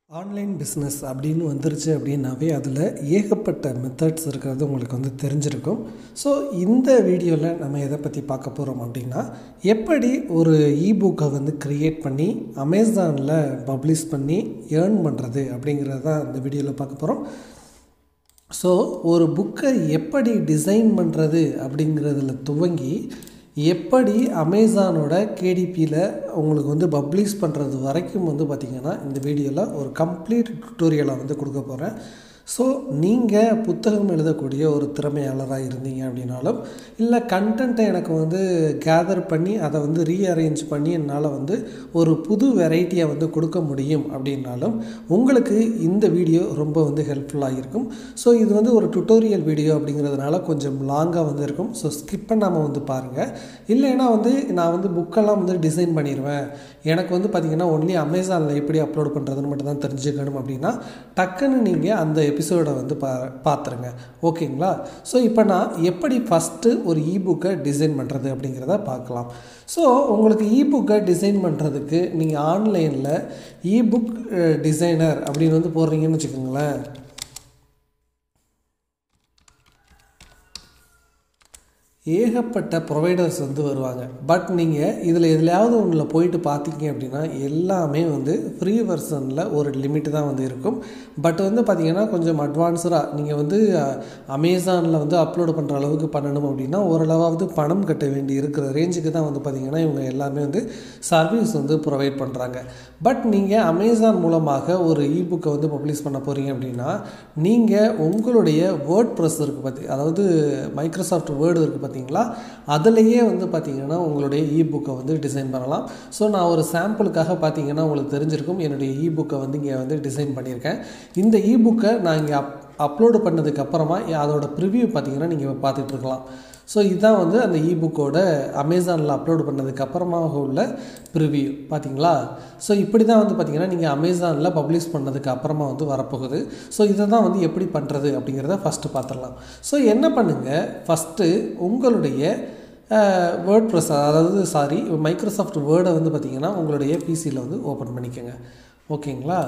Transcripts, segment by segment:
online business அப்படின்னு வந்துருச்சு அப்படின்னாவே அதில் ஏகப்பட்ட மெத்தட்ஸ் இருக்கிறது உங்களுக்கு வந்து தெரிஞ்சிருக்கும் ஸோ இந்த வீடியோவில் நம்ம எதை பற்றி பார்க்க போகிறோம் அப்படின்னா எப்படி ஒரு இபுக்கை வந்து க்ரியேட் பண்ணி அமேசானில் பப்ளிஷ் பண்ணி ஏர்ன் பண்ணுறது அப்படிங்கிறத தான் இந்த வீடியோவில் பார்க்க போகிறோம் ஸோ ஒரு புக்கை எப்படி டிசைன் பண்ணுறது அப்படிங்கிறதுல துவங்கி எப்படி அமேசானோட கேடிபியில் உங்களுக்கு வந்து பப்ளிஷ் பண்ணுறது வரைக்கும் வந்து பார்த்திங்கன்னா இந்த வீடியோவில் ஒரு கம்ப்ளீட் டுட்டோரியலை வந்து கொடுக்க போகிறேன் ஸோ நீங்கள் புத்தகம் எழுதக்கூடிய ஒரு திறமையாளராக இருந்தீங்க அப்படின்னாலும் இல்லை கண்டென்ட்டை எனக்கு வந்து கேதர் பண்ணி அதை வந்து ரீஅரேஞ்ச் பண்ணி என்னால் வந்து ஒரு புது வெரைட்டியை வந்து கொடுக்க முடியும் அப்படின்னாலும் உங்களுக்கு இந்த வீடியோ ரொம்ப வந்து ஹெல்ப்ஃபுல்லாக இருக்கும் ஸோ இது வந்து ஒரு டுட்டோரியல் வீடியோ அப்படிங்கிறதுனால கொஞ்சம் லாங்காக வந்து இருக்கும் ஸோ ஸ்கிப் பண்ணாமல் வந்து பாருங்கள் இல்லைன்னா வந்து நான் வந்து புக்கெல்லாம் வந்து டிசைன் பண்ணிடுவேன் எனக்கு வந்து பார்த்திங்கன்னா ஒன்லி அமேசானில் எப்படி அப்லோட் பண்ணுறதுன்னு மட்டும் தான் தெரிஞ்சுக்கணும் அப்படின்னா டக்குன்னு நீங்கள் அந்த எபிசோடை வந்து பா பார்த்துருங்க ஓகேங்களா ஸோ இப்போ நான் எப்படி ஃபஸ்ட்டு ஒரு இபுக்கை டிசைன் பண்ணுறது அப்படிங்கிறத பார்க்கலாம் ஸோ உங்களுக்கு இபுக்கை டிசைன் பண்ணுறதுக்கு நீங்கள் ஆன்லைனில் இபுக் டிசைனர் அப்படின்னு வந்து போடுறீங்கன்னு வச்சுக்கோங்களேன் ஏகப்பட்ட ப்ரொவைடர்ஸ் வந்து வருவாங்க பட் நீங்கள் இதில் எதுலையாவது ஒன்றில் போயிட்டு பார்த்தீங்க அப்படின்னா எல்லாமே வந்து ஃப்ரீ வெர்ஷனில் ஒரு லிமிட் தான் வந்து இருக்கும் பட் வந்து பார்த்திங்கன்னா கொஞ்சம் அட்வான்ஸ்டாக நீங்கள் வந்து அமேசானில் வந்து அப்லோடு பண்ணுற அளவுக்கு பண்ணணும் அப்படின்னா ஓரளவாவது பணம் கட்ட வேண்டி இருக்கிற ரேஞ்சுக்கு தான் வந்து பார்த்திங்கன்னா இவங்க எல்லாமே வந்து சர்வீஸ் வந்து ப்ரொவைட் பண்ணுறாங்க பட் நீங்கள் அமேசான் மூலமாக ஒரு இபுக்கை வந்து பப்ளிஷ் பண்ண போகிறீங்க அப்படின்னா நீங்கள் உங்களுடைய வேர்ட் ப்ரெஸ் இருக்குது பார்த்தி அதாவது மைக்ரோசாஃப்ட் வேர்டு இருக்குது பார்த்தீங்களா அதுலேயே வந்து பார்த்திங்கன்னா உங்களுடைய இபுக்கை வந்து டிசைன் பண்ணலாம் ஸோ நான் ஒரு சாம்பிளுக்காக பார்த்தீங்கன்னா உங்களுக்கு தெரிஞ்சிருக்கும் என்னுடைய இபுக்கை வந்து இங்கே வந்து டிசைன் பண்ணியிருக்கேன் இந்த இபுக்கை நான் இங்கே அப் அப்லோடு பண்ணதுக்கு அப்புறமா அதோட ப்ரிவ்யூ பார்த்தீங்கன்னா நீங்கள் பார்த்துட்டு இருக்கலாம் ஸோ இதுதான் வந்து அந்த இபுக்கோட அமேசானில் அப்லோடு பண்ணதுக்கு அப்புறமாக உள்ள ப்ரிவ்யூ பார்த்தீங்களா ஸோ இப்படி தான் வந்து பார்த்திங்கன்னா நீங்கள் அமேசானில் பப்ளிஷ் பண்ணதுக்கு அப்புறமா வந்து வரப்போகுது ஸோ இதை தான் வந்து எப்படி பண்ணுறது அப்படிங்கிறத ஃபஸ்ட்டு பார்த்துடலாம் ஸோ என்ன பண்ணுங்கள் ஃபஸ்ட்டு உங்களுடைய வேர்ட் ப்ரெஸ் அதாவது சாரி மைக்ரோசாஃப்ட் வேர்டை வந்து பார்த்திங்கன்னா உங்களுடைய பிசியில் வந்து ஓப்பன் பண்ணிக்கோங்க ஓகேங்களா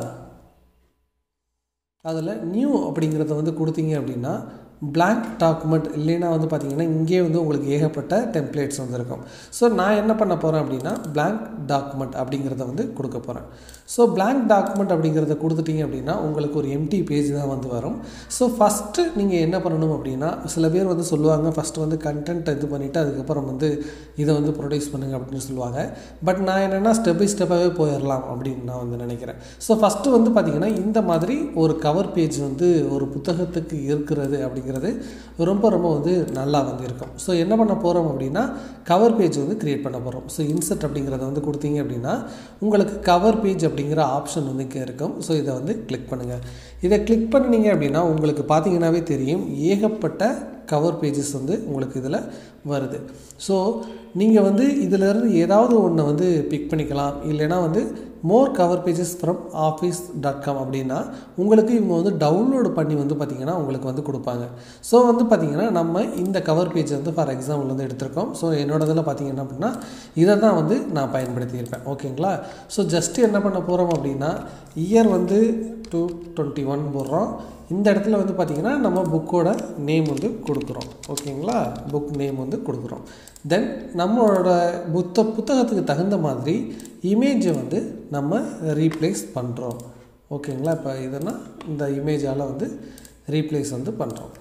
அதில் நியூ அப்படிங்கிறத வந்து கொடுத்தீங்க அப்படின்னா பிளாங்க் டாக்குமெண்ட் இல்லைன்னா வந்து பார்த்திங்கன்னா இங்கே வந்து உங்களுக்கு ஏகப்பட்ட டெம்ப்ளேட்ஸ் வந்துருக்கும் ஸோ நான் என்ன பண்ண போகிறேன் அப்படின்னா பிளாங்க் டாக்குமெண்ட் அப்படிங்கிறத வந்து கொடுக்க போகிறேன் ஸோ பிளாங்க் டாக்குமெண்ட் அப்படிங்கிறத கொடுத்துட்டீங்க அப்படின்னா உங்களுக்கு ஒரு எம்டி பேஜ் தான் வந்து வரும் ஸோ ஃபஸ்ட்டு நீங்கள் என்ன பண்ணணும் அப்படின்னா சில பேர் வந்து சொல்லுவாங்க ஃபஸ்ட்டு வந்து கண்டென்ட் இது பண்ணிவிட்டு அதுக்கப்புறம் வந்து இதை வந்து ப்ரொடியூஸ் பண்ணுங்க அப்படின்னு சொல்லுவாங்க பட் நான் என்னென்னா ஸ்டெப் பை ஸ்டெப்பாகவே போயிடலாம் அப்படின்னு நான் வந்து நினைக்கிறேன் ஸோ ஃபஸ்ட்டு வந்து பார்த்திங்கன்னா இந்த மாதிரி ஒரு கவர் பேஜ் வந்து ஒரு புத்தகத்துக்கு இருக்கிறது அப்படிங்கிற அப்படிங்கிறது ரொம்ப ரொம்ப வந்து நல்லா வந்து இருக்கும் ஸோ என்ன பண்ண போகிறோம் அப்படின்னா கவர் பேஜ் வந்து க்ரியேட் பண்ண போகிறோம் ஸோ இன்செர்ட் அப்படிங்கிறத வந்து கொடுத்தீங்க அப்படின்னா உங்களுக்கு கவர் பேஜ் அப்படிங்கிற ஆப்ஷன் வந்து இங்கே இருக்கும் ஸோ இதை வந்து கிளிக் பண்ணுங்கள் இதை கிளிக் பண்ணினீங்க அப்படின்னா உங்களுக்கு பார்த்தீங்கன்னாவே தெரியும் ஏகப்பட்ட கவர் பேஜஸ் வந்து உங்களுக்கு இதில் வருது ஸோ நீங்கள் வந்து இதிலேருந்து ஏதாவது ஒன்று வந்து பிக் பண்ணிக்கலாம் இல்லைனா வந்து more cover pages from office dot com அப்படின்னா உங்களுக்கு இவங்க வந்து டவுன்லோடு பண்ணி வந்து பார்த்திங்கன்னா உங்களுக்கு வந்து கொடுப்பாங்க ஸோ வந்து பார்த்திங்கன்னா நம்ம இந்த கவர் பேஜ் வந்து ஃபார் எக்ஸாம்பிள் வந்து எடுத்திருக்கோம் ஸோ என்னோட இதில் பார்த்திங்கன்னா அப்படின்னா இதை தான் வந்து நான் பயன்படுத்தியிருப்பேன் ஓகேங்களா ஸோ ஜஸ்ட்டு என்ன பண்ண போகிறோம் அப்படின்னா இயர் வந்து டூ டுவெண்ட்டி ஒன் போடுறோம் இந்த இடத்துல வந்து பார்த்திங்கன்னா நம்ம புக்கோட நேம் வந்து கொடுக்குறோம் ஓகேங்களா புக் நேம் வந்து கொடுக்குறோம் தென் நம்மளோட புத்த புத்தகத்துக்கு தகுந்த மாதிரி இமேஜை வந்து நம்ம ரீப்ளேஸ் பண்ணுறோம் ஓகேங்களா இப்போ இதெல்லாம் இந்த இமேஜால் வந்து ரீப்ளேஸ் வந்து பண்ணுறோம்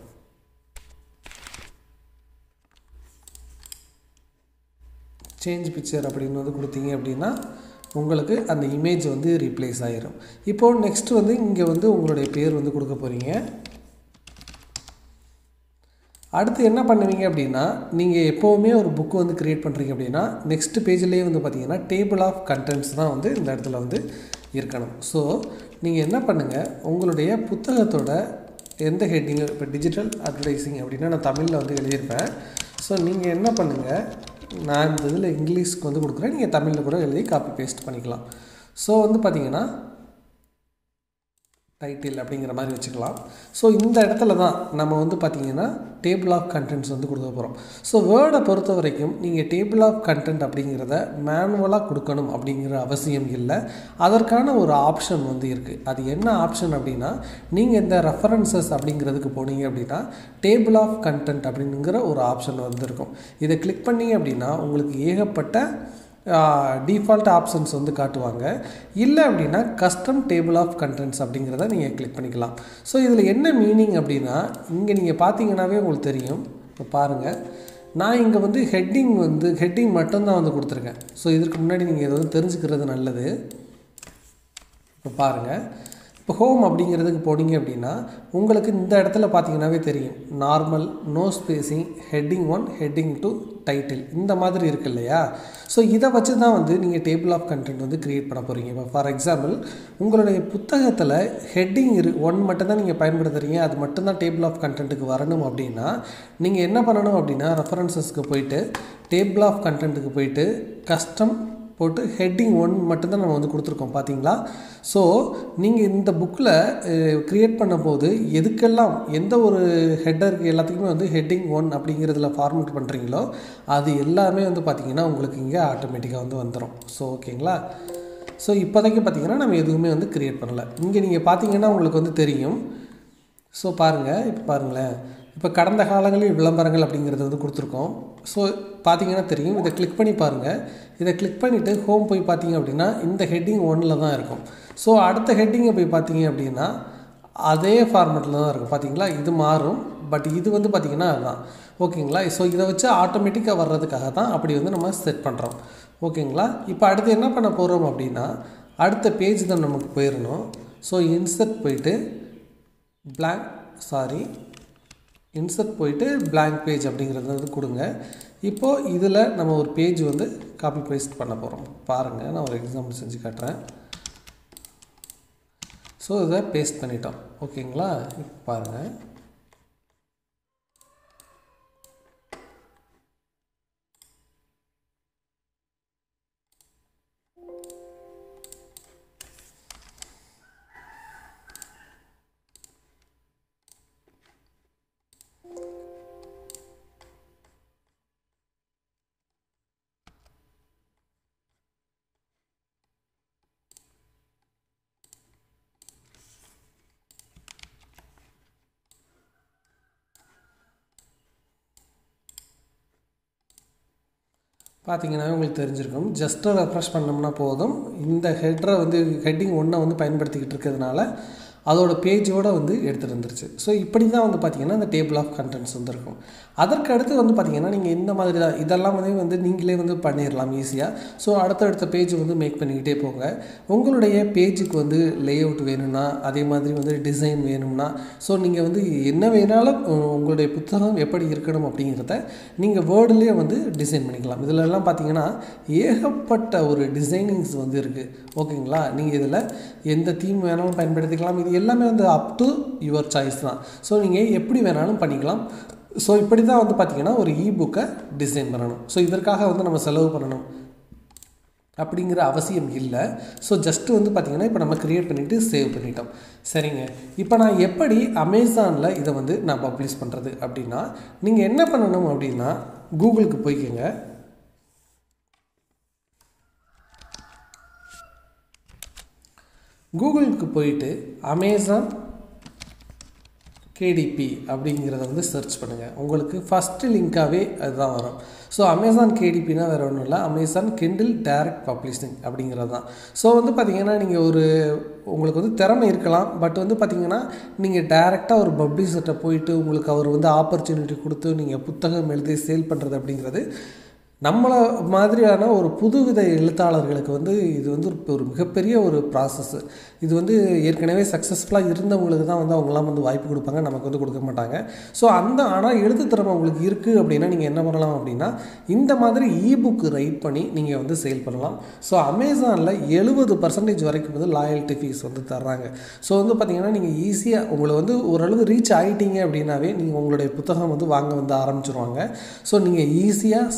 சேஞ்ச் பிக்சர் அப்படின்னு வந்து கொடுத்தீங்க அப்படின்னா உங்களுக்கு அந்த இமேஜ் வந்து ரீப்ளேஸ் ஆகிரும் இப்போது நெக்ஸ்ட் வந்து இங்கே வந்து உங்களுடைய பேர் வந்து கொடுக்க போகிறீங்க அடுத்து என்ன பண்ணுவீங்க அப்படின்னா நீங்கள் எப்போவுமே ஒரு புக்கு வந்து க்ரியேட் பண்ணுறீங்க அப்படின்னா நெக்ஸ்ட் பேஜ்லேயே வந்து பார்த்தீங்கன்னா டேபிள் ஆஃப் கண்டென்ட்ஸ் தான் வந்து இந்த இடத்துல வந்து இருக்கணும் ஸோ நீங்கள் என்ன பண்ணுங்கள் உங்களுடைய புத்தகத்தோட எந்த ஹெட்டிங் இப்போ டிஜிட்டல் அட்வர்டைஸிங் அப்படின்னா நான் தமிழில் வந்து எழுதியிருப்பேன் ஸோ நீங்கள் என்ன பண்ணுங்கள் நான் இந்த இதில் இங்கிலீஷ்க்கு வந்து கொடுக்குறேன் நீங்கள் தமிழில் கூட எழுதி காப்பி பேஸ்ட் பண்ணிக்கலாம் ஸோ வந்து பார்த்திங்கன்னா டைட்டில் அப்படிங்கிற மாதிரி வச்சுக்கலாம் ஸோ இந்த இடத்துல தான் நம்ம வந்து பார்த்திங்கன்னா டேபிள் ஆஃப் கண்டென்ட்ஸ் வந்து கொடுக்க போகிறோம் ஸோ வேர்டை பொறுத்த வரைக்கும் நீங்கள் டேபிள் ஆஃப் கண்டென்ட் அப்படிங்கிறத மேனுவலாக கொடுக்கணும் அப்படிங்கிற அவசியம் இல்லை அதற்கான ஒரு ஆப்ஷன் வந்து இருக்குது அது என்ன ஆப்ஷன் அப்படின்னா நீங்கள் இந்த ரெஃபரன்சஸ் அப்படிங்கிறதுக்கு போனீங்க அப்படின்னா டேபிள் ஆஃப் கண்டென்ட் அப்படிங்கிற ஒரு ஆப்ஷன் வந்து இருக்கும் இதை கிளிக் பண்ணீங்க அப்படின்னா உங்களுக்கு ஏகப்பட்ட டிஃபால்ட் ஆப்ஷன்ஸ் வந்து காட்டுவாங்க இல்லை அப்படின்னா கஸ்டம் டேபிள் ஆஃப் கண்டென்ட்ஸ் அப்படிங்கிறத நீங்கள் கிளிக் பண்ணிக்கலாம் ஸோ இதில் என்ன மீனிங் அப்படின்னா இங்கே நீங்கள் பார்த்தீங்கன்னாவே உங்களுக்கு தெரியும் இப்போ பாருங்கள் நான் இங்கே வந்து ஹெட்டிங் வந்து ஹெட்டிங் மட்டும்தான் வந்து கொடுத்துருக்கேன் ஸோ இதற்கு முன்னாடி நீங்கள் இதை வந்து தெரிஞ்சுக்கிறது நல்லது இப்போ பாருங்கள் இப்போ ஹோம் அப்படிங்கிறதுக்கு போனீங்க அப்படின்னா உங்களுக்கு இந்த இடத்துல பார்த்தீங்கன்னாவே தெரியும் normal no spacing heading one heading two title இந்த மாதிரி இருக்கு இல்லையா ஸோ இதை வச்சு தான் வந்து நீங்கள் டேபிள் ஆஃப் கண்டென்ட் வந்து க்ரியேட் பண்ண போகிறீங்க இப்போ ஃபார் எக்ஸாம்பிள் உங்களுடைய புத்தகத்தில் ஹெட்டிங் இரு ஒன் மட்டும் தான் நீங்கள் பயன்படுத்துகிறீங்க அது மட்டும்தான் டேபிள் ஆஃப் கண்டென்ட்டுக்கு வரணும் அப்படின்னா நீங்கள் என்ன பண்ணணும் அப்படின்னா ரெஃபரன்சஸ்க்கு போயிட்டு டேபிள் ஆஃப் கண்டென்ட்டுக்கு போயிட்டு கஸ்டம் போட்டு ஹெட்டிங் ஒன் மட்டும்தான் நம்ம வந்து கொடுத்துருக்கோம் பார்த்தீங்களா ஸோ நீங்கள் இந்த புக்கில் க்ரியேட் பண்ண போது எதுக்கெல்லாம் எந்த ஒரு ஹெட்டருக்கு எல்லாத்துக்குமே வந்து ஹெட்டிங் ஒன் அப்படிங்கிறதுல ஃபார்மேட் பண்ணுறீங்களோ அது எல்லாமே வந்து பார்த்திங்கன்னா உங்களுக்கு இங்கே ஆட்டோமேட்டிக்காக வந்து வந்துடும் ஸோ ஓகேங்களா ஸோ இப்போதைக்கு பார்த்திங்கன்னா நம்ம எதுவுமே வந்து க்ரியேட் பண்ணலை இங்கே நீங்கள் பார்த்தீங்கன்னா உங்களுக்கு வந்து தெரியும் ஸோ பாருங்கள் இப்போ பாருங்களேன் இப்போ கடந்த காலங்களில் விளம்பரங்கள் அப்படிங்கிறது வந்து கொடுத்துருக்கோம் ஸோ பார்த்தீங்கன்னா தெரியும் இதை கிளிக் பண்ணி பாருங்கள் இதை கிளிக் பண்ணிவிட்டு ஹோம் போய் பார்த்தீங்க அப்படின்னா இந்த ஹெட்டிங் ஒன்னில் தான் இருக்கும் ஸோ அடுத்த ஹெட்டிங்கை போய் பார்த்தீங்க அப்படின்னா அதே ஃபார்மேட்டில் தான் இருக்கும் பார்த்தீங்களா இது மாறும் பட் இது வந்து பார்த்திங்கன்னா அதுதான் ஓகேங்களா ஸோ இதை வச்சு ஆட்டோமேட்டிக்காக வர்றதுக்காக தான் அப்படி வந்து நம்ம செட் பண்ணுறோம் ஓகேங்களா இப்போ அடுத்து என்ன பண்ண போகிறோம் அப்படின்னா அடுத்த பேஜ் தான் நமக்கு போயிடணும் ஸோ இன்சர்ட் போயிட்டு blank சாரி இன்சர்ட் போயிட்டு blank பேஜ் அப்படிங்கிறது வந்து கொடுங்க இப்போது இதில் நம்ம ஒரு பேஜ் வந்து காப்பி பேஸ்ட் பண்ண போகிறோம் பாருங்கள் நான் ஒரு எக்ஸாம்பிள் செஞ்சு காட்டுறேன் ஸோ இதை பேஸ்ட் பண்ணிட்டோம் ஓகேங்களா இப்போ பாருங்கள் பார்த்தீங்கன்னா உங்களுக்கு தெரிஞ்சிருக்கும் ஜஸ்ட்டு ரெஃப்ரெஷ் பண்ணோம்னா போதும் இந்த ஹெட்ரை வந்து ஹெட்டிங் ஒன்றை வந்து பயன்படுத்திக்கிட்டு இருக்கிறதுனால அதோட பேஜோட வந்து எடுத்துகிட்டு வந்துருச்சு ஸோ இப்படி தான் வந்து பார்த்திங்கன்னா அந்த டேபிள் ஆஃப் கண்டென்ட்ஸ் வந்து இருக்கும் அதற்கு அடுத்து வந்து பார்த்திங்கன்னா நீங்கள் இந்த மாதிரி தான் இதெல்லாம் வந்து வந்து நீங்களே வந்து பண்ணிடலாம் ஈஸியாக ஸோ அடுத்தடுத்த பேஜ் வந்து மேக் பண்ணிக்கிட்டே போங்க உங்களுடைய பேஜுக்கு வந்து லே அவுட் வேணும்னா அதே மாதிரி வந்து டிசைன் வேணும்னா ஸோ நீங்கள் வந்து என்ன வேணாலும் உ- உங்களுடைய புத்தகம் எப்படி இருக்கணும் அப்படிங்கிறத நீங்கள் வேர்டுலேயே வந்து டிசைன் பண்ணிக்கலாம் இதில் எல்லாம் பார்த்தீங்கன்னா ஏகப்பட்ட ஒரு டிசைனிங்ஸ் வந்து இருக்குது ஓகேங்களா நீங்கள் இதில் எந்த தீம் வேணாலும் பயன்படுத்திக்கலாம் இது எல்லாமே வந்து அப் டு யுவர் சாய்ஸ் தான் ஸோ நீங்கள் எப்படி வேணாலும் பண்ணிக்கலாம் ஸோ இப்படி தான் வந்து பார்த்தீங்கன்னா ஒரு இ புக்கை டிசைன் பண்ணணும் ஸோ இதற்காக வந்து நம்ம செலவு பண்ணணும் அப்படிங்கிற அவசியம் இல்லை ஸோ ஜஸ்ட்டு வந்து பார்த்திங்கன்னா இப்போ நம்ம க்ரியேட் பண்ணிவிட்டு சேவ் பண்ணிட்டோம் சரிங்க இப்போ நான் எப்படி அமேசானில் இதை வந்து நான் பப்ளிஷ் பண்ணுறது அப்படின்னா நீங்கள் என்ன பண்ணணும் அப்படின்னா கூகுளுக்கு போய்க்கோங்க கூகுளுக்கு போயிட்டு அமேசான் கேடிபி அப்படிங்கிறத வந்து சர்ச் பண்ணுங்கள் உங்களுக்கு ஃபஸ்ட்டு லிங்க்காகவே அதுதான் வரும் ஸோ அமேசான் கேடிபினா வேறு ஒன்றும் இல்லை அமேசான் கிண்டில் டைரக்ட் பப்ளிஷிங் அப்படிங்கிறது தான் ஸோ வந்து பார்த்தீங்கன்னா நீங்கள் ஒரு உங்களுக்கு வந்து திறமை இருக்கலாம் பட் வந்து பார்த்தீங்கன்னா நீங்கள் டைரெக்டாக ஒரு பப்ளிஷர்கிட்ட போயிட்டு உங்களுக்கு அவர் வந்து ஆப்பர்ச்சுனிட்டி கொடுத்து நீங்கள் புத்தகம் எழுதி சேல் பண்ணுறது அப்படிங்கிறது நம்மளை மாதிரியான ஒரு புதுவித எழுத்தாளர்களுக்கு வந்து இது வந்து ஒரு- ஒரு மிகப்பெரிய ஒரு ப்ராசஸ் இது வந்து ஏற்கனவே சக்ஸஸ்ஃபுல்லாக இருந்தவங்களுக்கு தான் வந்து அவங்களாம் வந்து வாய்ப்பு கொடுப்பாங்க நமக்கு வந்து கொடுக்க மாட்டாங்க ஸோ அந்த ஆனால் எழுத்து திறமை உங்களுக்கு இருக்குது அப்படின்னா நீங்கள் என்ன பண்ணலாம் அப்படின்னா இந்த மாதிரி இபுக் ரைட் பண்ணி நீங்கள் வந்து சேல் பண்ணலாம் ஸோ அமேசானில் எழுபது பர்சன்டேஜ் வரைக்கும் வந்து லாயல்ட்டி ஃபீஸ் வந்து தர்றாங்க ஸோ வந்து பார்த்தீங்கன்னா நீங்கள் ஈஸியாக உங்களை வந்து ஓரளவு ரீச் ஆகிட்டீங்க அப்படின்னாவே நீங்கள் உங்களுடைய புத்தகம் வந்து வாங்க வந்து ஆரம்பிச்சிருவாங்க ஸோ நீங்கள் ஈஸியாக சக்ஸஸ்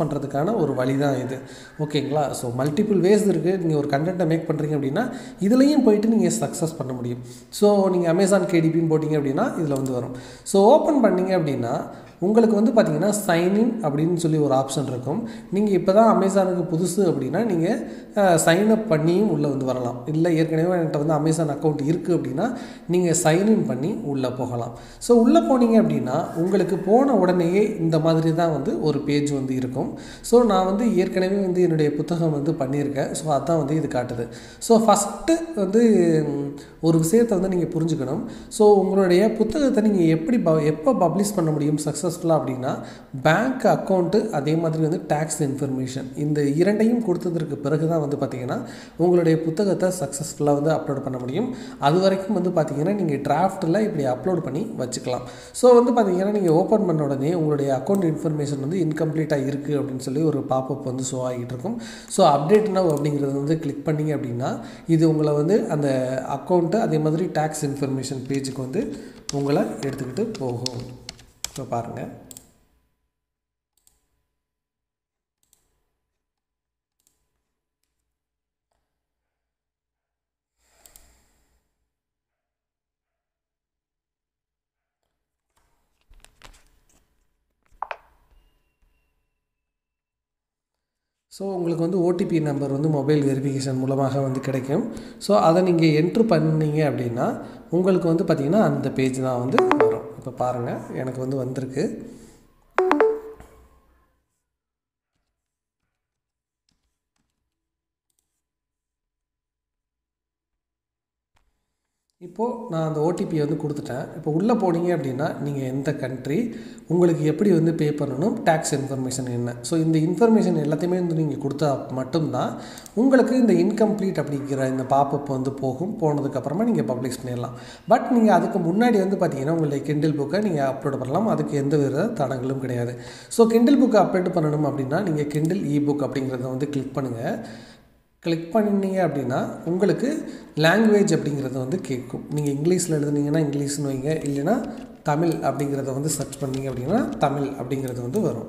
பண்ணுறதுக்கான ஒரு வழி தான் இது ஓகேங்களா ஸோ மல்டிபிள் வேஸ் இருக்குது நீங்கள் ஒரு கண்டென்ட்டை மேக் பண்ணுறீங்க அப்படின்னா இதுலேயும் போயிட்டு நீங்கள் சக்ஸஸ் பண்ண முடியும் ஸோ நீங்கள் அமேசான் கேடிபின்னு போட்டிங்க அப்படின்னா இதில் வந்து வரும் ஸோ ஓப்பன் பண்ணீங்க அப்படின்னா உங்களுக்கு வந்து பார்த்தீங்கன்னா சைன்இன் அப்படின்னு சொல்லி ஒரு ஆப்ஷன் இருக்கும் நீங்கள் இப்போ தான் அமேசானுக்கு புதுசு அப்படின்னா நீங்கள் சைன்அப் பண்ணியும் உள்ளே வந்து வரலாம் இல்லை ஏற்கனவே என்கிட்ட வந்து அமேசான் அக்கௌண்ட் இருக்குது அப்படின்னா நீங்கள் சைன்இன் பண்ணி உள்ளே போகலாம் ஸோ உள்ளே போனீங்க அப்படின்னா உங்களுக்கு போன உடனேயே இந்த மாதிரி தான் வந்து ஒரு பேஜ் வந்து இருக்கும் ஸோ நான் வந்து ஏற்கனவே வந்து என்னுடைய புத்தகம் வந்து பண்ணியிருக்கேன் ஸோ அதான் வந்து இது காட்டுது ஸோ ஃபஸ்ட்டு வந்து ம், ஒரு விஷயத்தை வந்து நீங்கள் புரிஞ்சுக்கணும் ஸோ உங்களுடைய புத்தகத்தை நீங்கள் எப்படி ப எப்போ பப்ளிஷ் பண்ண முடியும் சக்ஸஸ்ஃபுல்லாக அப்படின்னா பேங்க் அக்கௌண்ட்டு அதே மாதிரி வந்து டேக்ஸ் இன்ஃபர்மேஷன் இந்த இரண்டையும் கொடுத்ததற்கு பிறகு தான் வந்து பார்த்தீங்கன்னா உங்களுடைய புத்தகத்தை சக்ஸஸ்ஃபுல்லாக வந்து அப்லோட் பண்ண முடியும் அது வரைக்கும் வந்து பார்த்தீங்கன்னா நீங்கள் டிராஃப்ட்டில் இப்படி அப்லோட் பண்ணி வச்சுக்கலாம் ஸோ வந்து பார்த்தீங்கன்னா நீங்கள் ஓப்பன் பண்ண உடனே உங்களுடைய அக்கௌண்ட் இன்ஃபர்மேஷன் வந்து இன்கம்ப்ளீட்டாக இருக்குது அப்படின்னு சொல்லி ஒரு பாப்பப் வந்து ஷோ ஆகிட்டு இருக்கும் ஸோ அப்டேட் நவ் அப்படிங்கிறது வந்து கிளிக் பண்ணீங்க அப்படின்னா இது உங்களை வந்து அந்த அக்கௌண்ட்டு அதே மாதிரி டேக்ஸ் இன்ஃபர்மேஷன் பேஜுக்கு வந்து உங்களை எடுத்துக்கிட்டு போகும் இப்போ பாருங்கள் ஸோ உங்களுக்கு வந்து ஓடிபி நம்பர் வந்து மொபைல் வெரிஃபிகேஷன் மூலமாக வந்து கிடைக்கும் ஸோ அதை நீங்கள் என்ட்ரு பண்ணீங்க அப்படின்னா உங்களுக்கு வந்து பார்த்திங்கன்னா அந்த பேஜ் தான் வந்து வரும் இப்போ பாருங்கள் எனக்கு வந்து வந்திருக்கு இப்போது நான் அந்த ஓடிபி வந்து கொடுத்துட்டேன் இப்போ உள்ளே போனீங்க அப்படின்னா நீங்கள் எந்த கண்ட்ரி உங்களுக்கு எப்படி வந்து பே பண்ணணும் டேக்ஸ் இன்ஃபர்மேஷன் என்ன ஸோ இந்த இன்ஃபர்மேஷன் எல்லாத்தையுமே வந்து நீங்கள் கொடுத்தா மட்டும்தான் உங்களுக்கு இந்த இன்கம்ப்ளீட் அப்படிங்கிற இந்த பாப்பப் வந்து போகும் போனதுக்கப்புறமா நீங்கள் பப்ளிஷ் பண்ணிடலாம் பட் நீங்கள் அதுக்கு முன்னாடி வந்து பார்த்தீங்கன்னா உங்களுடைய கிண்டில் புக்கை நீங்கள் அப்லோட் பண்ணலாம் அதுக்கு எந்த வித தடங்களும் கிடையாது ஸோ கிண்டில் புக்கை அப்லோட் பண்ணணும் அப்படின்னா நீங்கள் கிண்டில் இ புக் அப்படிங்கிறத வந்து கிளிக் பண்ணுங்கள் கிளிக் பண்ணினீங்க அப்படின்னா உங்களுக்கு லாங்குவேஜ் அப்படிங்கிறது வந்து கேட்கும் நீங்கள் இங்கிலீஷில் எழுதுனீங்கன்னா இங்கிலீஷ்னு வைங்க இல்லைன்னா தமிழ் அப்படிங்கிறத வந்து சர்ச் பண்ணீங்க அப்படின்னா தமிழ் அப்படிங்கிறது வந்து வரும்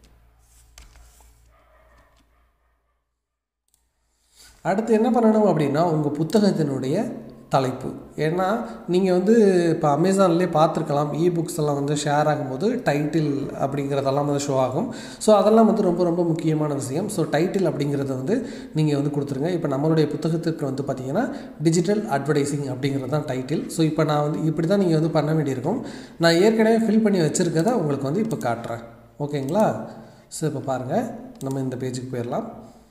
அடுத்து என்ன பண்ணணும் அப்படின்னா உங்கள் புத்தகத்தினுடைய தலைப்பு ஏன்னா நீங்கள் வந்து இப்போ அமேசான்லேயே பார்த்துருக்கலாம் இ புக்ஸ் எல்லாம் வந்து ஷேர் ஆகும்போது டைட்டில் அப்படிங்கிறதெல்லாம் வந்து ஷோ ஆகும் ஸோ அதெல்லாம் வந்து ரொம்ப ரொம்ப முக்கியமான விஷயம் ஸோ டைட்டில் அப்படிங்கிறத வந்து நீங்கள் வந்து கொடுத்துருங்க இப்போ நம்மளுடைய புத்தகத்திற்கு வந்து பார்த்தீங்கன்னா டிஜிட்டல் அட்வர்டைசிங் அப்படிங்கிறது தான் டைட்டில் ஸோ இப்போ நான் வந்து இப்படி தான் நீங்கள் வந்து பண்ண வேண்டியிருக்கும் நான் ஏற்கனவே ஃபில் பண்ணி வச்சுருக்கதை உங்களுக்கு வந்து இப்போ காட்டுறேன் ஓகேங்களா ஸோ இப்போ பாருங்கள் நம்ம இந்த பேஜுக்கு போயிடலாம்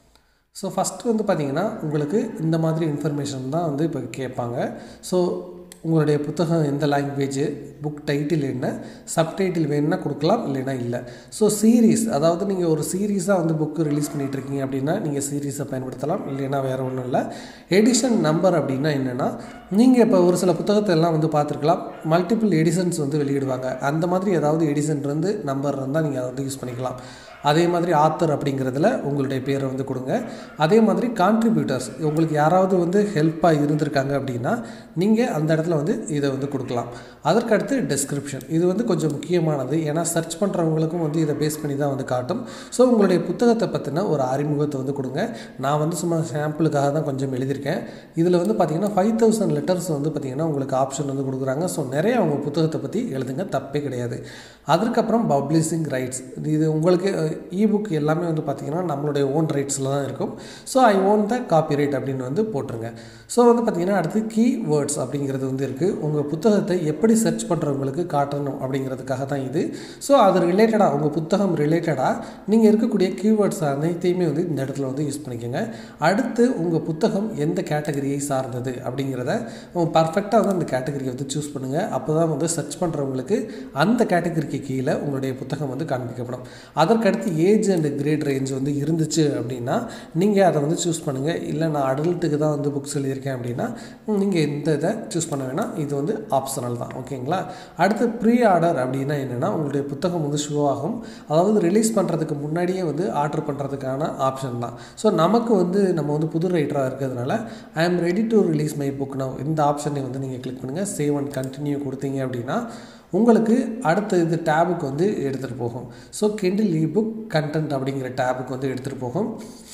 ஸோ ஃபஸ்ட்டு வந்து பார்த்திங்கன்னா உங்களுக்கு இந்த மாதிரி இன்ஃபர்மேஷன் தான் வந்து இப்போ கேட்பாங்க ஸோ உங்களுடைய புத்தகம் எந்த லாங்குவேஜ் புக் டைட்டில் என்ன சப்டைட்டில் வேணும்னா கொடுக்கலாம் இல்லைன்னா இல்லை ஸோ சீரீஸ் அதாவது நீங்கள் ஒரு சீரீஸாக வந்து புக்கு ரிலீஸ் பண்ணிகிட்டு இருக்கீங்க அப்படின்னா நீங்கள் சீரீஸை பயன்படுத்தலாம் இல்லைன்னா வேறு ஒன்றும் இல்லை எடிஷன் நம்பர் அப்படின்னா என்னென்னா நீங்கள் இப்போ ஒரு சில புத்தகத்தை எல்லாம் வந்து பார்த்துருக்கலாம் மல்டிபிள் எடிஷன்ஸ் வந்து வெளியிடுவாங்க அந்த மாதிரி ஏதாவது எடிஷன் இருந்து நம்பர் இருந்தால் நீங்கள் அதை வந்து யூஸ் பண்ணிக்கலாம் அதே மாதிரி ஆத்தர் அப்படிங்கிறதுல உங்களுடைய பேரை வந்து கொடுங்க அதே மாதிரி கான்ட்ரிபியூட்டர்ஸ் உங்களுக்கு யாராவது வந்து ஹெல்ப்பாக இருந்திருக்காங்க அப்படின்னா நீங்கள் அந்த இடத்துல வந்து இதை வந்து கொடுக்கலாம் அதற்கடுத்து டெஸ்கிரிப்ஷன் இது வந்து கொஞ்சம் முக்கியமானது ஏன்னா சர்ச் பண்ணுறவங்களுக்கும் வந்து இதை பேஸ் பண்ணி தான் வந்து காட்டும் ஸோ உங்களுடைய புத்தகத்தை பற்றின ஒரு அறிமுகத்தை வந்து கொடுங்க நான் வந்து சும்மா சாம்பிளுக்காக தான் கொஞ்சம் எழுதியிருக்கேன் இதில் வந்து பார்த்தீங்கன்னா ஃபைவ் தௌசண்ட் லெட்டர்ஸ் வந்து பார்த்தீங்கன்னா உங்களுக்கு ஆப்ஷன் வந்து கொடுக்குறாங்க ஸோ நிறைய உங்கள் புத்தகத்தை பற்றி எழுதுங்க தப்பே கிடையாது அதற்கப்புறம் பப்ளிஷிங் ரைட்ஸ் இது உங்களுக்கு இபுக் எல்லாமே வந்து பார்த்திங்கன்னா நம்மளுடைய ஓன் ரைட்ஸில் தான் இருக்கும் so I own the copyright அப்படின்னு வந்து போட்டுருங்க ஸோ வந்து பார்த்திங்கன்னா அடுத்து கீ வேர்ட்ஸ் அப்படிங்கிறது வந்து இருக்குது உங்கள் புத்தகத்தை எப்படி சர்ச் பண்ணுறவங்களுக்கு காட்டணும் அப்படிங்கிறதுக்காக தான் இது ஸோ அது ரிலேட்டடாக உங்கள் புத்தகம் ரிலேட்டடாக நீங்கள் இருக்கக்கூடிய கீவேர்ட்ஸ் அனைத்தையுமே வந்து இந்த இடத்துல வந்து யூஸ் பண்ணிக்கோங்க அடுத்து உங்கள் புத்தகம் எந்த கேட்டகரியை சார்ந்தது அப்படிங்கிறத பர்ஃபெக்டாக வந்து அந்த கேட்டகரியை வந்து சூஸ் பண்ணுங்கள் அப்போ தான் வந்து சர்ச் பண்ணுறவங்களுக்கு அந்த கேட்டகரிக்கு கீழே உங்களுடைய புத்தகம் வந்து காண்பிக்கப்படும் அதற்கடுத்து ஏஜ் அண்ட் கிரேட் ரேஞ்ச் வந்து இருந்துச்சு அப்படின்னா நீங்கள் அதை வந்து சூஸ் பண்ணுங்கள் இல்லை நான் அடல்ட்டுக்கு தான் வந்து புக்ஸ் எழுதியிருக்கேன் சொல்லியிருக்கேன் அப்படின்னா நீங்கள் இந்த இதை சூஸ் பண்ண வேணாம் இது வந்து ஆப்ஷனல் தான் ஓகேங்களா அடுத்து ப்ரீ ஆர்டர் அப்படின்னா என்னென்னா உங்களுடைய புத்தகம் வந்து ஷோ ஆகும் அதாவது ரிலீஸ் பண்ணுறதுக்கு முன்னாடியே வந்து ஆர்டர் பண்ணுறதுக்கான ஆப்ஷன் தான் ஸோ நமக்கு வந்து நம்ம வந்து புது ரைட்டராக இருக்கிறதுனால I am ready to release my book now இந்த ஆப்ஷனை வந்து நீங்கள் கிளிக் பண்ணுங்கள் சேவ் அண்ட் கண்டினியூ கொடுத்தீங்க அப்படின்னா உங்களுக்கு அடுத்த இது டேபுக்கு வந்து எடுத்துகிட்டு போகும் so Kindle ebook content அப்படிங்கிற டேபுக்கு வந்து எடுத்துகிட்டு போகும்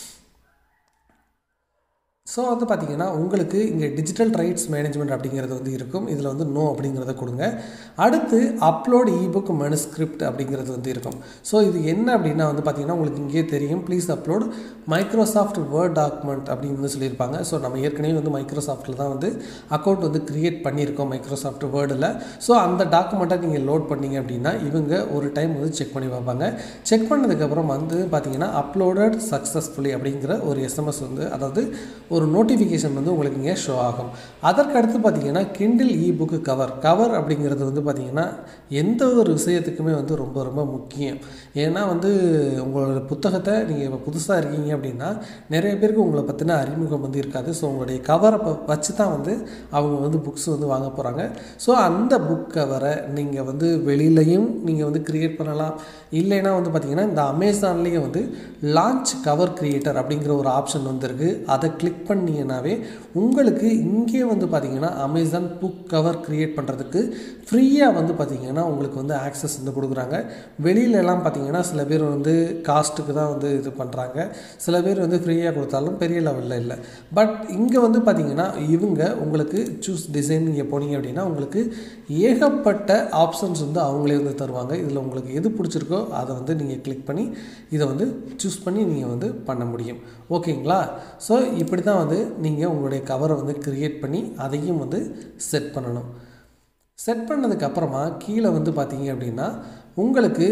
ஸோ வந்து பார்த்தீங்கன்னா உங்களுக்கு இங்கே டிஜிட்டல் ரைட்ஸ் மேனேஜ்மெண்ட் அப்படிங்கிறது வந்து இருக்கும் இதில் வந்து நோ அப்படிங்கிறத கொடுங்க அடுத்து அப்லோட் இபுக் மனுஸ்கிரிப்ட் அப்படிங்கிறது வந்து இருக்கும் ஸோ இது என்ன அப்படின்னா வந்து பார்த்தீங்கன்னா உங்களுக்கு இங்கேயே தெரியும் please upload Microsoft Word document அப்படின்னு வந்து சொல்லியிருப்பாங்க ஸோ நம்ம ஏற்கனவே வந்து மைக்ரோசாஃப்ட்டில் தான் வந்து அக்கௌண்ட் வந்து க்ரியேட் பண்ணியிருக்கோம் மைக்ரோசாஃப்ட் வேர்டில் ஸோ அந்த டாக்குமெண்ட்டை நீங்கள் லோட் பண்ணீங்க அப்படின்னா இவங்க ஒரு டைம் வந்து செக் பண்ணி பார்ப்பாங்க செக் பண்ணதுக்கப்புறம் வந்து பார்த்தீங்கன்னா அப்லோடட் சக்ஸஸ்ஃபுல்லி அப்படிங்கிற ஒரு எஸ்எம்எஸ் வந்து அதாவது ஒரு நோட்டிஃபிகேஷன் வந்து உங்களுக்கு இங்கே ஷோ ஆகும் அதற்கு அடுத்து பார்த்தீங்கன்னா Kindle ebook cover cover அப்படிங்கிறது வந்து பார்த்தீங்கன்னா எந்த ஒரு விஷயத்துக்குமே வந்து ரொம்ப ரொம்ப முக்கியம் ஏன்னா வந்து உங்களோட புத்தகத்தை நீங்கள் இப்போ புதுசாக இருக்கீங்க அப்படின்னா நிறைய பேருக்கு உங்களை பற்றின அறிமுகம் வந்து இருக்காது ஸோ உங்களுடைய கவரை வச்சு தான் வந்து அவங்க வந்து புக்ஸ் வந்து வாங்க போகிறாங்க ஸோ அந்த புக் கவரை நீங்கள் வந்து வெளியிலையும் நீங்கள் வந்து க்ரியேட் பண்ணலாம் இல்லைன்னா வந்து பார்த்தீங்கன்னா இந்த அமேசான்லேயே வந்து லான்ச் கவர் கிரியேட்டர் அப்படிங்கிற ஒரு ஆப்ஷன் வந்துருக்கு அதை கிளிக் பண்ணிங்கனாவே உங்களுக்கு இங்கே வந்து பார்த்தீங்கன்னா அமேசான் புக் கவர் க்ரியேட் பண்ணுறதுக்கு ஃப்ரீயாக வந்து பார்த்தீங்கன்னா உங்களுக்கு வந்து ஆக்சஸ் வந்து கொடுக்குறாங்க வெளியிலலாம் பார்த்தீங்கன்னா சில பேர் வந்து காஸ்ட்டுக்கு தான் வந்து இது பண்ணுறாங்க சில பேர் வந்து ஃப்ரீயாக கொடுத்தாலும் பெரிய லெவலில் இல்லை பட் இங்கே வந்து பார்த்தீங்கன்னா இவங்க உங்களுக்கு சூஸ் டிசைன் நீங்கள் போனீங்க அப்படின்னா உங்களுக்கு ஏகப்பட்ட ஆப்ஷன்ஸ் வந்து அவங்களே வந்து தருவாங்க இதில் உங்களுக்கு எது பிடிச்சிருக்கோ அதை வந்து நீங்கள் கிளிக் பண்ணி இதை வந்து சூஸ் பண்ணி நீங்கள் வந்து பண்ண முடியும் ஓகேங்களா ஸோ இப்படி தான் வந்து நீங்கள் உங்களுடைய கவரை வந்து க்ரியேட் பண்ணி அதையும் வந்து செட் பண்ணணும் செட் பண்ணதுக்கப்புறமா கீழே வந்து பார்த்தீங்க அப்படின்னா உங்களுக்கு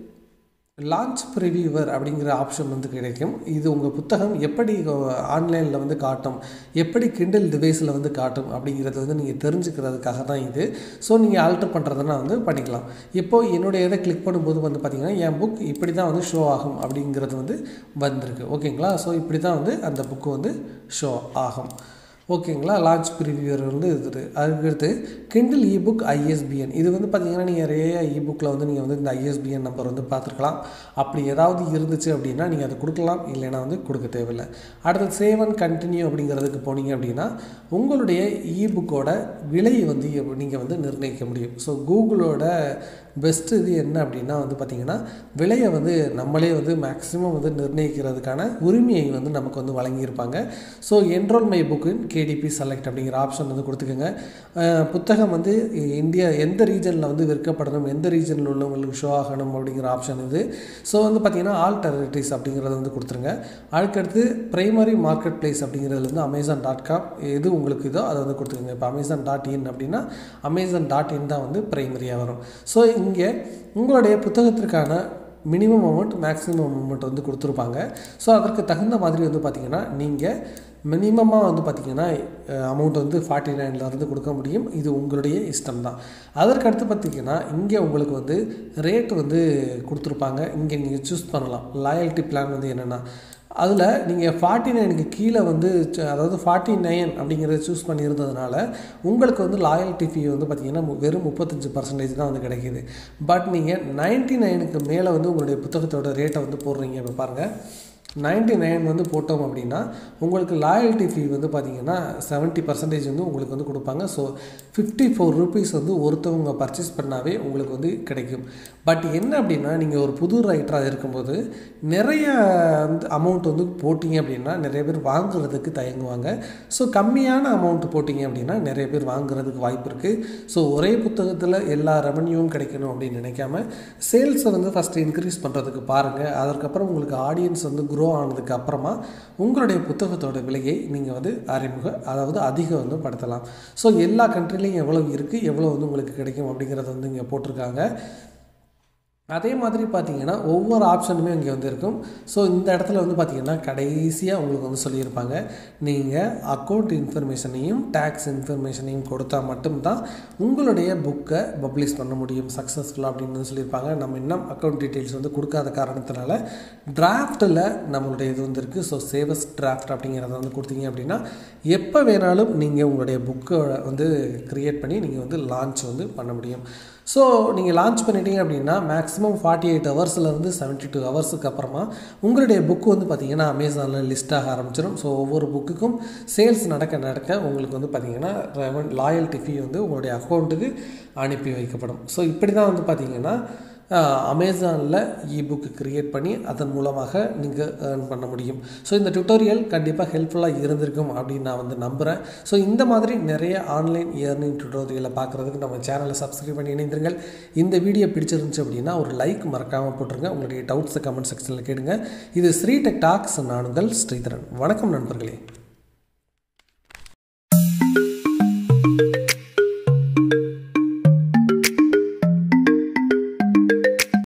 லான்ச் ப்ரிவியூவர் அப்படிங்கிற ஆப்ஷன் வந்து கிடைக்கும் இது உங்கள் புத்தகம் எப்படி ஆன்லைனில் வந்து காட்டும் எப்படி கிண்டில் டிவைஸில் வந்து காட்டும் அப்படிங்கிறத வந்து நீங்கள் தெரிஞ்சுக்கிறதுக்காக தான் இது ஸோ நீங்கள் ஆல்டர் பண்ணுறதுனா வந்து பண்ணிக்கலாம் இப்போது என்னுடைய இதை கிளிக் பண்ணும்போது வந்து பார்த்திங்கன்னா என் புக் இப்படி தான் வந்து ஷோ ஆகும் அப்படிங்கிறது வந்து வந்திருக்கு ஓகேங்களா ஸோ இப்படி தான் வந்து அந்த புக்கு வந்து ஷோ ஆகும் ஓகேங்களா லான்ச் ப்ரிவியூர் வந்து இது அதுக்கடுத்து கிண்டில் இபுக் ஐஎஸ்பிஎன் இது வந்து பார்த்தீங்கன்னா நீங்கள் நிறைய இபுக்கில் வந்து நீங்கள் வந்து இந்த ஐஎஸ்பிஎன் நம்பர் வந்து பார்த்துருக்கலாம் அப்படி ஏதாவது இருந்துச்சு அப்படின்னா நீங்கள் அதை கொடுக்கலாம் இல்லைன்னா வந்து கொடுக்க தேவையில்லை அடுத்தது சேவ் அண்ட் கண்டினியூ அப்படிங்கிறதுக்கு போனீங்க அப்படின்னா உங்களுடைய இபுக்கோட விலை வந்து நீங்கள் வந்து நிர்ணயிக்க முடியும் ஸோ கூகுளோட பெஸ்ட்டு இது என்ன அப்படின்னா வந்து பார்த்திங்கன்னா விலையை வந்து நம்மளே வந்து மேக்ஸிமம் வந்து நிர்ணயிக்கிறதுக்கான உரிமையை வந்து நமக்கு வந்து வழங்கியிருப்பாங்க so enrol my book KDP select அப்படிங்கிற ஆப்ஷன் வந்து கொடுத்துக்கோங்க புத்தகம் வந்து இந்தியா எந்த ரீஜனில் வந்து விற்கப்படணும் எந்த ரீஜனில் உள்ளவங்களுக்கு ஷோ ஆகணும் அப்படிங்கிற ஆப்ஷன் இது ஸோ வந்து பார்த்திங்கன்னா ஆல் டெரிட்டரிஸ் அப்படிங்கிறத வந்து கொடுத்துருங்க அதுக்கடுத்து ப்ரைமரி மார்க்கெட் பிளேஸ் அப்படிங்கிறதுல வந்து அமேசான் டாட் காம் எது உங்களுக்கு இதோ அதை வந்து கொடுத்துருங்க இப்போ அமேசான் டாட் இன் அப்படின்னா அமேசான் டாட் இன் தான் வந்து ப்ரைமரியாக வரும் ஸோ இங்கே உங்களுடைய புத்தகத்திற்கான மினிமம் அமௌண்ட் மேக்ஸிமம் அமௌண்ட் வந்து கொடுத்துருப்பாங்க ஸோ அதற்கு தகுந்த மாதிரி வந்து பார்த்திங்கன்னா நீங்கள் மினிமமாக வந்து பார்த்திங்கன்னா அமௌண்ட் வந்து ஃபார்ட்டி நைன்லேருந்து கொடுக்க முடியும் இது உங்களுடைய இஷ்டம் தான் அதற்கு அடுத்து பார்த்திங்கன்னா இங்கே உங்களுக்கு வந்து ரேட் வந்து கொடுத்துருப்பாங்க இங்கே நீங்கள் சூஸ் பண்ணலாம் லாயல்ட்டி பிளான் வந்து என்னென்னா அதில் நீங்கள் ஃபார்ட்டி நைனுக்கு கீழே வந்து அதாவது ஃபார்ட்டி நைன் அப்படிங்கிறத சூஸ் பண்ணியிருந்ததுனால உங்களுக்கு வந்து லாயல்ட்டி ஃபீ வந்து பார்த்திங்கன்னா வெறும் முப்பத்தஞ்சு பர்சன்டேஜ் தான் வந்து கிடைக்கிது பட் நீங்கள் நைன்ட்டி நைனுக்கு மேலே வந்து உங்களுடைய புத்தகத்தோட ரேட்டை வந்து போடுறீங்க இப்போ பாருங்கள் நைன்ட்டி நைன் வந்து போட்டோம் அப்படின்னா உங்களுக்கு லாயல்ட்டி ஃபீ வந்து பார்த்திங்கன்னா செவன்ட்டி பர்சன்டேஜ் வந்து உங்களுக்கு வந்து கொடுப்பாங்க ஸோ ஃபிஃப்டி ஃபோர் ருபீஸ் வந்து ஒருத்தவங்க பர்ச்சேஸ் பண்ணாவே உங்களுக்கு வந்து கிடைக்கும் பட் என்ன அப்படின்னா நீங்கள் ஒரு புது ரைட்டராக இருக்கும்போது நிறைய வந்து அமௌண்ட் வந்து போட்டிங்க அப்படின்னா நிறைய பேர் வாங்குறதுக்கு தயங்குவாங்க ஸோ கம்மியான அமௌண்ட் போட்டிங்க அப்படின்னா நிறைய பேர் வாங்குறதுக்கு வாய்ப்பு இருக்குது ஸோ ஒரே புத்தகத்தில் எல்லா ரெவன்யூவும் கிடைக்கணும் அப்படின்னு நினைக்காம சேல்ஸை வந்து ஃபஸ்ட்டு இன்க்ரீஸ் பண்ணுறதுக்கு பாருங்கள் அதற்கப்புறம் உங்களுக்கு ஆடியன்ஸ் வந்து க்ரோ ஆனதுக்கு அப்புறமா உங்களுடைய புத்தகத்தோட விலையை நீங்கள் வந்து அறிமுக அதாவது அதிகம் வந்து படுத்தலாம் ஸோ எல்லா கண்ட்ரிலையும் எவ்வளோ இருக்குது எவ்வளோ வந்து உங்களுக்கு கிடைக்கும் அப்படிங்கிறத வந்து இங்கே போட்டிருக்காங்க அதே மாதிரி பார்த்தீங்கன்னா ஒவ்வொரு ஆப்ஷனுமே இங்கே வந்து இருக்கும் ஸோ இந்த இடத்துல வந்து பார்த்தீங்கன்னா கடைசியாக உங்களுக்கு வந்து சொல்லியிருப்பாங்க நீங்கள் அக்கௌண்ட் இன்ஃபர்மேஷனையும் டேக்ஸ் இன்ஃபர்மேஷனையும் கொடுத்தா மட்டும்தான் உங்களுடைய புக்கை பப்ளிஷ் பண்ண முடியும் சக்ஸஸ்ஃபுல்லாக அப்படின்னு வந்து சொல்லியிருப்பாங்க நம்ம இன்னும் அக்கௌண்ட் டீட்டெயில்ஸ் வந்து கொடுக்காத காரணத்தினால டிராஃப்ட்டில் நம்மளுடைய இது வந்து இருக்குது ஸோ சேவஸ் டிராஃப்ட் அப்படிங்கிறத வந்து கொடுத்தீங்க அப்படின்னா எப்போ வேணாலும் நீங்கள் உங்களுடைய புக்கை வந்து க்ரியேட் பண்ணி நீங்கள் வந்து லான்ச் வந்து பண்ண முடியும் ஸோ நீங்கள் லான்ச் பண்ணிட்டீங்க அப்படின்னா மேக்ஸிமம் ஃபார்ட்டி எயிட் ஹவர்ஸ்லேருந்து செவன்ட்டி டூ ஹவர்ஸுக்கு அப்புறமா உங்களுடைய புக்கு வந்து பார்த்திங்கன்னா அமேசானில் லிஸ்ட் ஆக ஆரம்பிச்சிடும் ஸோ ஒவ்வொரு புக்குக்கும் சேல்ஸ் நடக்க நடக்க உங்களுக்கு வந்து பார்த்திங்கன்னா ரெவன் லாயல்ட்டி ஃபீ வந்து உங்களுடைய அக்கௌண்ட்டுக்கு அனுப்பி வைக்கப்படும் ஸோ இப்படி தான் வந்து பார்த்திங்கன்னா அமேசானில் இபுக்கு க்ரியேட் பண்ணி அதன் மூலமாக நீங்கள் ஏர்ன் பண்ண முடியும் ஸோ இந்த டுட்டோரியல் கண்டிப்பாக ஹெல்ப்ஃபுல்லாக இருந்திருக்கும் அப்படின்னு நான் வந்து நம்புகிறேன் ஸோ இந்த மாதிரி நிறைய ஆன்லைன் ஏர்னிங் டுட்டோரியலை பார்க்குறதுக்கு நம்ம சேனலை சப்ஸ்கிரைப் பண்ணி இணைந்திருங்கள் இந்த வீடியோ பிடிச்சிருந்துச்சு அப்படின்னா ஒரு லைக் மறக்காமல் போட்டுருங்க உங்களுடைய டவுட்ஸை கமெண்ட் செக்ஷனில் கேளுங்க இது ஸ்ரீ டெக் டாக்ஸ் நானுங்கள் ஸ்ரீதரன் வணக்கம் நண்பர்களே